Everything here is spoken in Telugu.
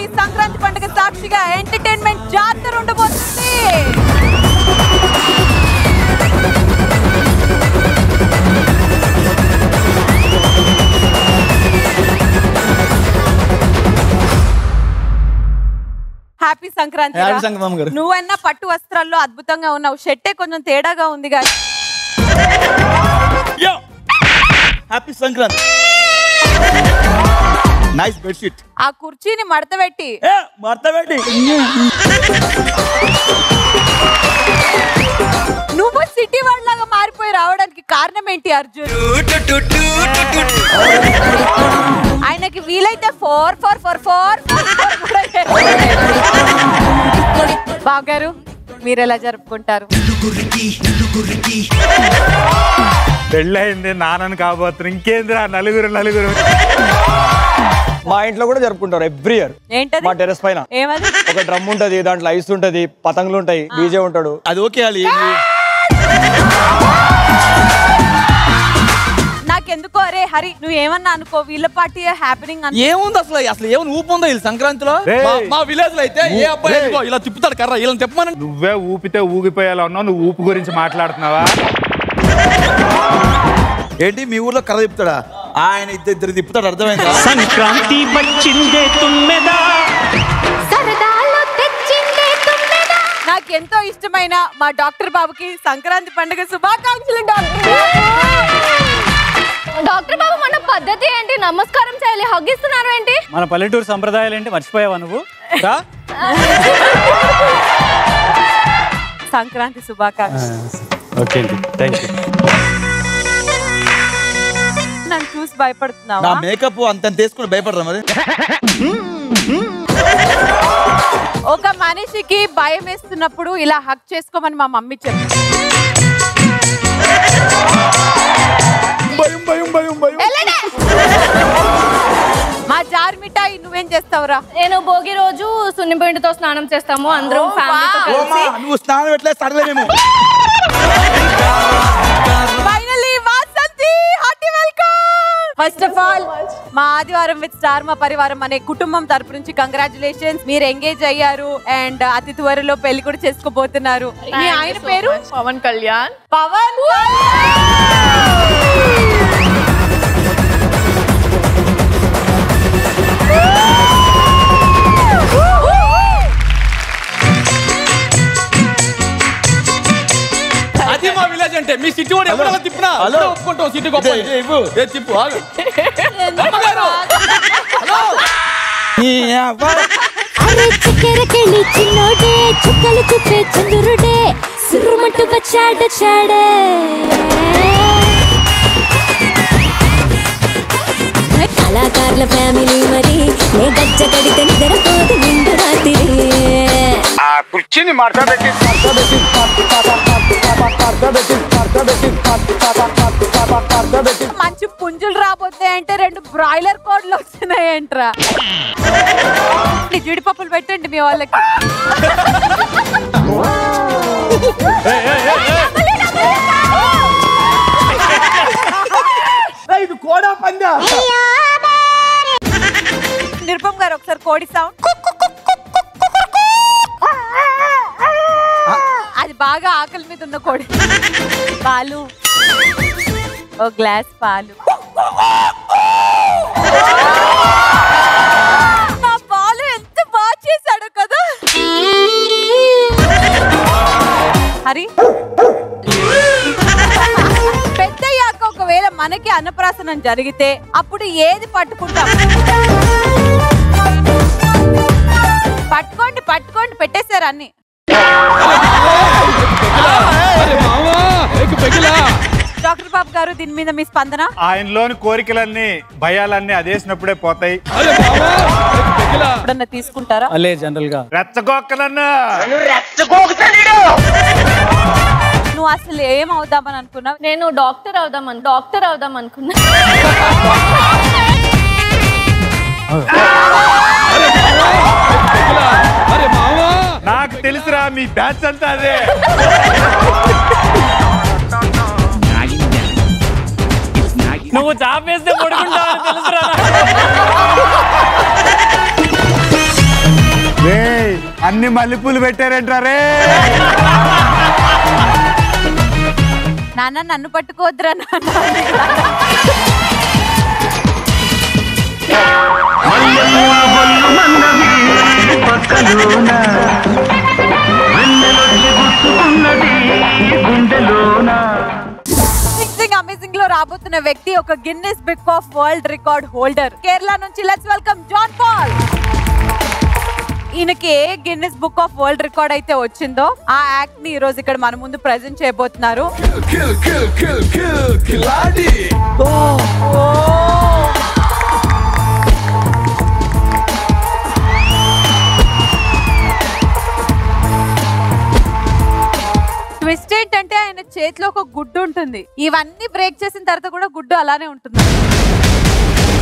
ఈ సంక్రాంతి పండుగ సాక్షిగా ఎంటర్టైన్మెంట్ జాతర ఉండబోతుంది హ్యాపీ సంక్రాంతి రా. హ్యాపీ సంక్రాంతి గారు. నువ్వన్నా పట్టు వస్త్రాల్లో అద్భుతంగా ఉన్నావు షెట్టే కొంచెం తేడాగా ఉంది కానీ యో హ్యాపీ సంక్రాంతి నైస్ బెడ్షీట్ ఆ కుర్చీని మడతపెట్టి ఏ మర్త పెట్టి నువ్వు సిటీ వాళ్ళలాగా మారిపోయి రావడానికి కారణం ఏంటి అర్జున్ ఆయనకి వీలైతే ఫోర్ ఫోర్ ఫోర్ ఫోర్ బాగారు మీరు ఎలా జరుపుకుంటారు పెళ్ళయింది నాన్నని కాబోతున్నారు ఇంకేందిరా నలుగురు నలుగురు మా ఇంట్లో కూడా జరుపుకుంటారు ఎవ్రీ ఇయర్ ఏంటది మా టెరెస్ పైన ఏమది ఒక డ్రమ్ ఉంటది దాంట్లో ఐస్ ఉంటది పతంగులు ఉంటాయి డీజే ఉంటాడు అది ఓకే ali నాకెందుకో అరే హరి నువ్వు ఏమన్నా అనుకో వీళ్ళ పార్టీ హ్యాపెనింగ్ అని ఏముంది అసలు అసలు ఏమైనా ఊపు ఉందా వీళ్ళు సంక్రాంతిలో రేయ్. మా- మా విలేజ్ లో అయితే ఏ అబ్బాయి ఇదిగో ఇలా తిప్పుతాడు కర్ర ఇలా తిప్పమని నువ్వే ఊపితే ఊగిపోయేలా ఉన్నావు నువ్వు ఊపు గురించి మాట్లాడుతున్నావా ఏంటి మీ ఊర్లో కర్ర తిప్పుతాడా ఆయన ఇద్దరు ఇద్దరు తిప్పుతాడు అర్థమైందా సంక్రాంతి వచ్చిందే తుమ్మెదా సరదాలో తెచ్చిందే తుమ్మెద నాకు ఎంతో ఇష్టమైన మా డాక్టర్ బాబుకి సంక్రాంతి పండుగ శుభాకాంక్షలు డాక్టర్ డాక్టర్ బాబు మన పద్ధతి ఏంటి నమస్కారం చేయాలి హగ్గిస్తున్నారు ఏంటి మన పల్లెటూరు సంప్రదాయాలు ఏంటి మర్చిపోయావా నువ్వు రా సంక్రాంతి శుభాకాంక్షలు ఓకే అండి థ్యాంక్ యూ నన్ను చూసి నా భయపడుతున్నావా మేకప్ అంత తీసుకుని భయపడరా మరి ఒక మనిషికి భయం వేస్తున్నప్పుడు ఇలా హక్ చేసుకోమని మా మమ్మీ చెప్పింది భయం భయం భయం భయం వెళ్ళండి. మా జార్ మిఠాయి నువ్వేం చేస్తావురా నేను భోగి రోజు సున్నిపిండితో స్నానం చేస్తాము అందరం ఓ, ఫ్యామిలీతో వావ్. ఓమా కలిసి నువ్వు స్నానం పెట్టలే సడలేమేమో finally Vasanthi hearty welcome first of all మా ఆదివారం విత్ స్టార్ మా పరివారం అనే కుటుంబం తరపు నుంచి కంగ్రాచులేషన్స్ మీరు ఎంగేజ్ అయ్యారు అండ్ అతి త్వరలో పెళ్లి కూడా చేసుకోబోతున్నారు మీ ఆయన పేరు పవన్ కళ్యాణ్ పవన్ అది మా విలేజ్ అంటే మీ సిటీ వాడు ఎవరో తిప్పినా హలో. హలో ఒప్పుకుంటాం సిటీ గొప్ప ఇదే, ఇదే ఇవ్వు. ఏ తిప్పు ఆగు అమ్మగారు హలో ఈ అవ్వ. అరే చక్కెరకెళ్ళి చిన్నోడే చుక్కలు చూపే చంద్రుడే సురుమట్టు వచ్చాడు చాడే కళాకారుల ఫ్యామిలీ మరి నే గజ్జ కడితే నిద్రపోదు నిండు రాత్రి ఆ కుర్చీని మాట్లాడబెట్టి మంచి పుంజులు రాబోతే అంటే రెండు బ్రాయిలర్ కోడ్లు వస్తున్నాయంట్రా ఈ జీడిపప్పులు పెట్టండి మీ వాళ్ళకి ఇది కోడా పందా నిరుపమ్ గారు ఒకసారి కోడి సౌండ్ అది బాగా ఆకలి మీద ఉన్న కోడి పాలు ఓ గ్లాస్ పాలు నా పాలు ఎంత బాగా చేశాడు కదా హరి పెద్దయ్యాక ఒకవేళ మనకి అన్నప్రాసనం జరిగితే అప్పుడు ఏది పట్టుకుంటాం పట్టుకోండి పట్టుకోండి పెట్టేశారు అన్ని డాక్టర్ బాబు గారు దీని మీద మీ స్పందన ఆయనలోని కోరికలన్నీ భయాలన్నీ అదేసినప్పుడే పోతాయి ఎప్పుడన్నా తీసుకుంటారా అలే జనరల్ గా రెచ్చగొక్కలన్నా నువ్వు అసలు ఏం అవుదామని అనుకున్నావు నేను డాక్టర్ అవుదాం అను డాక్టర్ అవుదాం అనుకున్నా నాకు తెలుసురా మీ బ్యాచ్ అంతా అదే నువ్వు చాపేస్తే పడుకుంటావు తెలుసురా ఇన్ని మల్లెపూలు పెట్టారంటారే నాన్న నన్ను పట్టుకోవద్దురా నాన్న అమేజింగ్ అమేజింగ్ లో రాబోతున్న వ్యక్తి ఒక Guinness book of world record holder Kerala నుంచి లెట్స్ వెల్కమ్ జాన్ పాల్ ఈయనకి ఏ Guinness book of world record అయితే వచ్చిందో ఆ యాక్ట్ ని ఈ రోజు ఇక్కడ మన ముందు ప్రెజెంట్ చేయబోతున్నారు కిల్ కిల్ కిల్ కిల్ కిలాడి ట్విస్ట్ ఏంటంటే ఆయన చేతిలో ఒక గుడ్డు ఉంటుంది ఇవన్నీ బ్రేక్ చేసిన తర్వాత కూడా గుడ్డు అలానే ఉంటుంది